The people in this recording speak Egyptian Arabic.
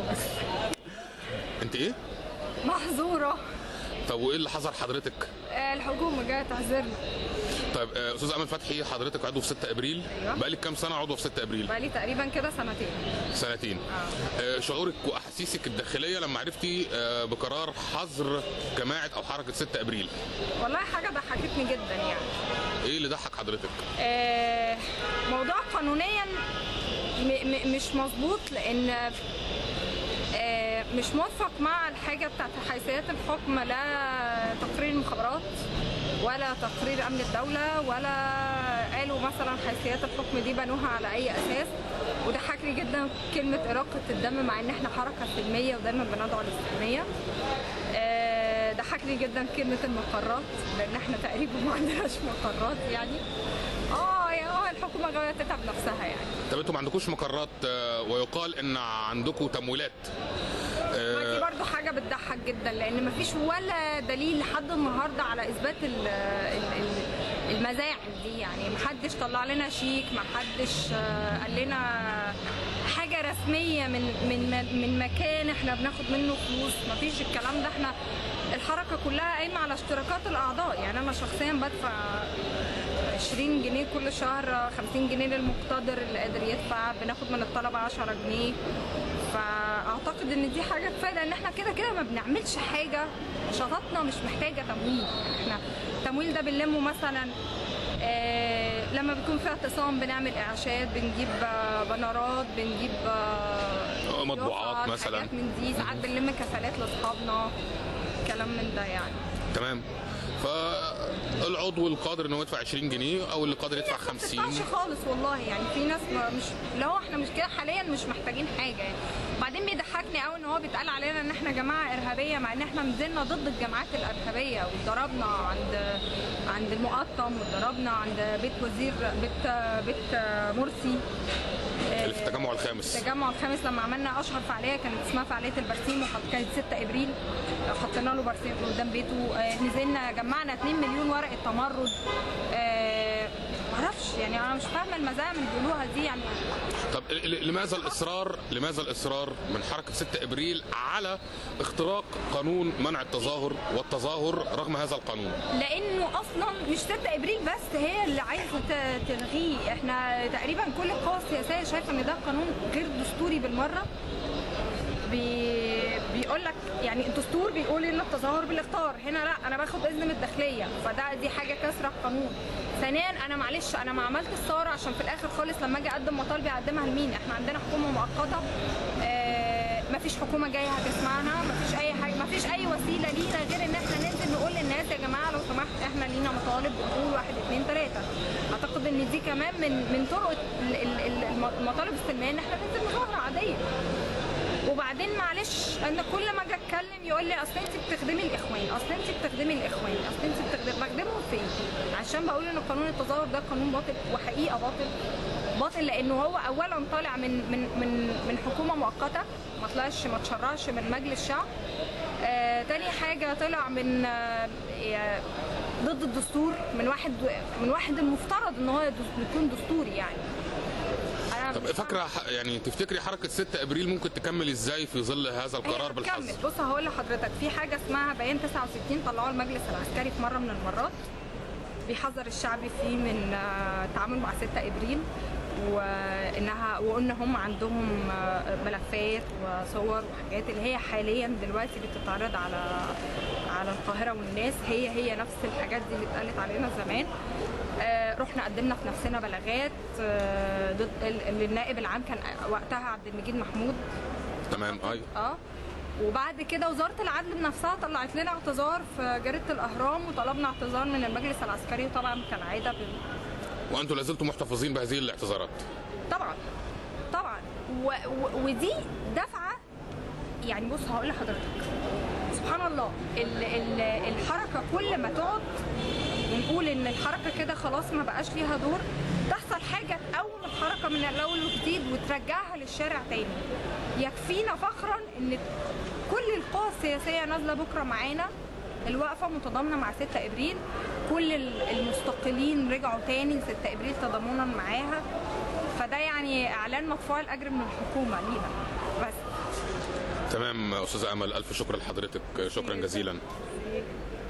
بس انت ايه محظوره طب وايه اللي حصل حضرتك آه، الحكومه جايه تعذرنا طيب آه، استاذ امل فتحي حضرتك عضو في 6 ابريل أيوة. بقالك كام سنه عضو في 6 ابريل بقالي تقريبا كده سنتين سنتين آه، شعورك واحاسيسك الداخليه لما عرفتي آه، بقرار حظر جماعه او حركه 6 ابريل والله حاجه ضحكتني جدا يعني ايه اللي ضحك حضرتك آه، موضوع قانونيا م- م- مش مظبوط لان آه، مش موفق مع الحاجه بتاعت حيثيات الحكم لا تقرير المخابرات ولا تقرير امن الدوله ولا قالوا مثلا حيثيات الحكم دي بنوها على اي اساس وضحكني جدا كلمه اراقه الدم مع ان احنا حركه سلميه ودايما بندعو للسلميه آه، ضحكني جدا كلمه المقرات لان احنا تقريبا ما عندناش مقرات يعني اه يا اه الحكومه غاويه تتعب نفسها يعني طب انتوا ما عندكوش مقرات آه، ويقال ان عندكم تمويلات ما دي برضو حاجة بتضحك جدا لأن مفيش ولا دليل لحد النهاردة على إثبات ال- ال- ال- المزاعم دي يعني محدش طلع لنا شيك محدش آه، قال لنا حاجة رسمية من من من مكان احنا بناخد منه فلوس مفيش الكلام ده احنا الحركة كلها قايمة على اشتراكات الأعضاء يعني أنا شخصيا بدفع 20 جنيه كل شهر 50 جنيه للمقتدر اللي قادر يدفع بناخد من الطلبة 10 جنيه فاعتقد ان دي حاجه كفايه لان احنا كده كده ما بنعملش حاجه نشاطاتنا مش محتاجه تمويل احنا التمويل ده بنلمه مثلا آه لما بيكون في اعتصام بنعمل اعاشات بنجيب آه، بنرات بنجيب آه، مطبوعات يافط، مثلاً. حاجات من دي ساعات بنلم كفالات لاصحابنا كلام من ده يعني تمام فالعضو القادر انه يدفع 20 جنيه او اللي قادر يدفع ما 50 بتدفعش خالص والله يعني في ناس ما مش اللي هو احنا مش كده حاليا مش محتاجين حاجه يعني بعدين بيضحكني قوي ان هو بيتقال علينا ان احنا جماعه ارهابيه مع ان احنا نزلنا ضد الجماعات الارهابيه واتضربنا عند عند المقطم واتضربنا عند بيت وزير بيت بيت مرسي اللي في التجمع الخامس التجمع الخامس لما عملنا اشهر فعاليه كانت اسمها فعاليه البرسيم وكانت 6 ابريل حطينا له برسيم قدام بيته آه، نزلنا جمعنا 2 مليون ورقه تمرد آه، معرفش يعني انا مش فاهمه المزايا اللي بيقولوها دي يعني طب ل- ل- لماذا الاصرار لماذا الاصرار من حركه 6 ابريل على اختراق قانون منع التظاهر والتظاهر رغم هذا القانون لانه اصلا مش 6 ابريل بس هي اللي عايزه ت- تلغيه احنا تقريبا كل القوى السياسيه شايفه ان ده قانون غير دستوري بالمره بي... بيقول لك يعني الدستور بيقول ان التظاهر بالاختار هنا لا انا باخد اذن من الداخليه فده دي حاجه كسر القانون ثانيا انا معلش انا ما عملت الثوره عشان في الاخر خالص لما اجي اقدم مطالبي اقدمها لمين احنا عندنا حكومه مؤقته آه مفيش حكومه جايه هتسمعنا مفيش اي حاجه مفيش اي وسيله لينا غير ان احنا ننزل نقول للناس يا جماعه لو سمحت احنا لينا مطالب بنقول واحد اثنين ثلاثه اعتقد ان دي كمان من من طرق ال- ال- ال- المطالب السلميه ان احنا ننزل مظاهره عاديه وبعدين معلش انا كل ما اجي اتكلم يقول لي اصل انت بتخدمي الاخوان اصل انت بتخدمي الاخوان اصل انت بتخدمي بخدمهم فين عشان بقول ان قانون التظاهر ده قانون باطل وحقيقه باطل باطل لانه هو اولا طالع من من من من حكومه مؤقته ما طلعش ما تشرعش من مجلس الشعب آه تاني حاجه طلع من آه آه، ضد الدستور من واحد من واحد المفترض ان هو دس- يكون دستوري يعني أنا طب مش فاكره ح- يعني تفتكري حركه 6 ابريل ممكن تكمل ازاي في ظل هذا القرار هي بالحظر هتكمل. بص هقول لحضرتك في حاجه اسمها بيان 69 طلعوه المجلس العسكري في مره من المرات بيحذر الشعب فيه من آه، التعامل مع 6 ابريل وانها وان هم عندهم آه، ملفات وصور وحاجات اللي هي حاليا دلوقتي بتتعرض على على القاهره والناس هي هي نفس الحاجات دي اللي اتقالت علينا زمان آه، رحنا قدمنا في نفسنا بلاغات آه، ضد ال- النائب العام كان وقتها عبد المجيد محمود تمام ايوه اه وبعد كده وزاره العدل بنفسها طلعت لنا اعتذار في جريده الاهرام وطلبنا اعتذار من المجلس العسكري وطبعا كالعاده بال... وانتم لازلتم محتفظين بهذه الاعتذارات طبعا طبعا و... و... ودي دفعه يعني بص هقول لحضرتك سبحان الله ال... ال... الحركه كل ما تقعد ونقول ان الحركه كده خلاص ما بقاش ليها دور تحصل حاجه تقوم الحركه من الاول وجديد وترجعها للشارع تاني يكفينا فخرا ان كل القوى السياسيه نازله بكره معانا الوقفه متضامنه مع 6 ابريل كل ال- المستقلين رجعوا تاني ل 6 ابريل تضامنا معاها فده يعني اعلان مدفوع الاجر من الحكومه لينا بس تمام استاذه امل الف شكر لحضرتك شكرا جزيلا